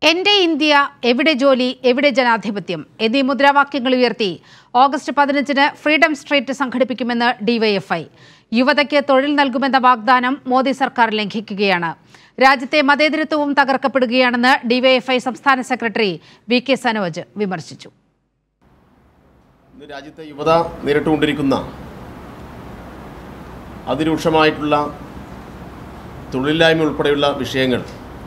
എന്റെ ഇന്ത്യ എവിടെ ജോലി എവിടെ ജനാധിപത്യം എന്നീ മുദ്രാവാക്യങ്ങൾ ഉയർത്തി ഓഗസ്റ്റ് പതിനഞ്ചിന് ഫ്രീഡം സ്ട്രീറ്റ് സംഘടിപ്പിക്കുമെന്ന് ഡിവൈഎഫ്ഐ യുവതയ്ക്ക് തൊഴിൽ നൽകുമെന്ന വാഗ്ദാനം മോദി സർക്കാർ ലംഘിക്കുകയാണ് രാജ്യത്തെ മതേതരത്വവും തകർക്കപ്പെടുകയാണെന്ന് ഡിവൈഎഫ്ഐ സംസ്ഥാന സെക്രട്ടറി വി കെ സനോജ് വിമർശിച്ചു ഇന്ന് രാജ്യത്തെ യുവത നേരിട്ടുകൊണ്ടിരിക്കുന്ന അതിരൂക്ഷമായിട്ടുള്ള തൊഴിലില്ലായ്മ ഉൾപ്പെടെയുള്ള വിഷയങ്ങൾ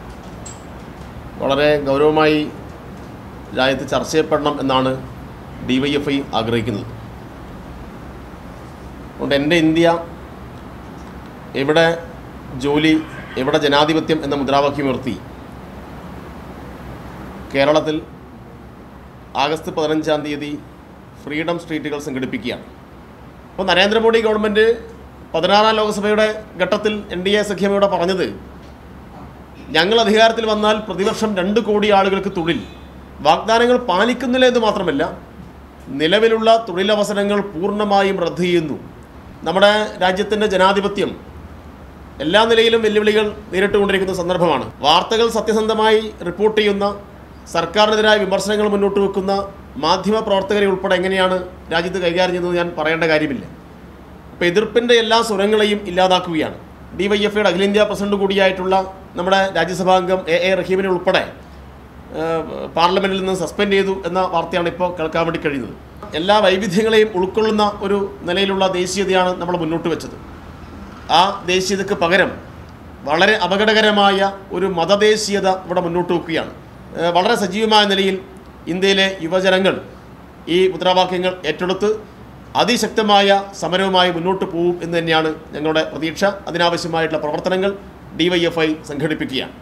വളരെ ഗൗരവമായി രാജ്യത്ത് ചർച്ച ചെയ്യപ്പെടണം എന്നാണ് ഡി വൈ എഫ് ഐ ആഗ്രഹിക്കുന്നത് അതുകൊണ്ട് എൻ്റെ ഇന്ത്യ എവിടെ ജോലി എവിടെ ജനാധിപത്യം എന്ന മുദ്രാവാക്യം ഉയർത്തി കേരളത്തിൽ ആഗസ്റ്റ് പതിനഞ്ചാം തീയതി ഫ്രീഡം സ്ട്രീറ്റുകൾ സംഘടിപ്പിക്കുകയാണ് അപ്പോൾ നരേന്ദ്രമോദി ഗവൺമെൻറ് പതിനാറാം ലോക്സഭയുടെ ഘട്ടത്തിൽ എൻ ഡി എ സഖ്യമയുടെ പറഞ്ഞത് ഞങ്ങൾ അധികാരത്തിൽ വന്നാൽ പ്രതിവർഷം രണ്ട് കോടി ആളുകൾക്ക് തൊഴിൽ വാഗ്ദാനങ്ങൾ പാലിക്കുന്നില്ല എന്ന് മാത്രമല്ല നിലവിലുള്ള തൊഴിലവസരങ്ങൾ പൂർണ്ണമായും റദ്ദ് ചെയ്യുന്നു നമ്മുടെ രാജ്യത്തിൻ്റെ ജനാധിപത്യം എല്ലാ നിലയിലും വെല്ലുവിളികൾ നേരിട്ടുകൊണ്ടിരിക്കുന്ന സന്ദർഭമാണ് വാർത്തകൾ സത്യസന്ധമായി റിപ്പോർട്ട് ചെയ്യുന്ന സർക്കാരിനെതിരായ വിമർശനങ്ങൾ മുന്നോട്ട് വെക്കുന്ന മാധ്യമ പ്രവർത്തകരെ ഉൾപ്പെടെ എങ്ങനെയാണ് രാജ്യത്ത് കൈകാര്യം ചെയ്യുന്നത് ഞാൻ പറയേണ്ട കാര്യമില്ല അപ്പോൾ എതിർപ്പിൻ്റെ എല്ലാ സ്വരങ്ങളെയും ഇല്ലാതാക്കുകയാണ് ഡി വൈ എഫ് ഐയുടെ അഖിലേന്ത്യാ പ്രസിഡന്റ് കൂടിയായിട്ടുള്ള നമ്മുടെ രാജ്യസഭാംഗം എ എ റഹീമിനെ ഉൾപ്പെടെ ഏഹ്, പാർലമെന്റിൽ നിന്ന് സസ്പെൻഡ് ചെയ്തു എന്ന വാർത്തയാണ് ഇപ്പോൾ കേൾക്കാൻ വേണ്ടി കഴിയുന്നത് എല്ലാ വൈവിധ്യങ്ങളെയും ഉൾക്കൊള്ളുന്ന ഒരു നിലയിലുള്ള ദേശീയതയാണ് നമ്മൾ മുന്നോട്ട് വെച്ചത് ആ ദേശീയതയ്ക്ക് പകരം വളരെ അപകടകരമായ ഒരു മതദേശീയത ഇവിടെ മുന്നോട്ട് വെക്കുകയാണ് ഏഹ് വളരെ സജീവമായ നിലയിൽ ഇന്ത്യയിലെ യുവജനങ്ങൾ ഈ മുദ്രാവാക്യങ്ങൾ ഏറ്റെടുത്ത് അതിശക്തമായ സമരവുമായി മുന്നോട്ട് പോകും എന്ന് തന്നെയാണ് ഞങ്ങളുടെ പ്രതീക്ഷ അതിനാവശ്യമായിട്ടുള്ള പ്രവർത്തനങ്ങൾ ഡിവൈഎഫ്ഐ സംഘടിപ്പിക്കുകയാണ്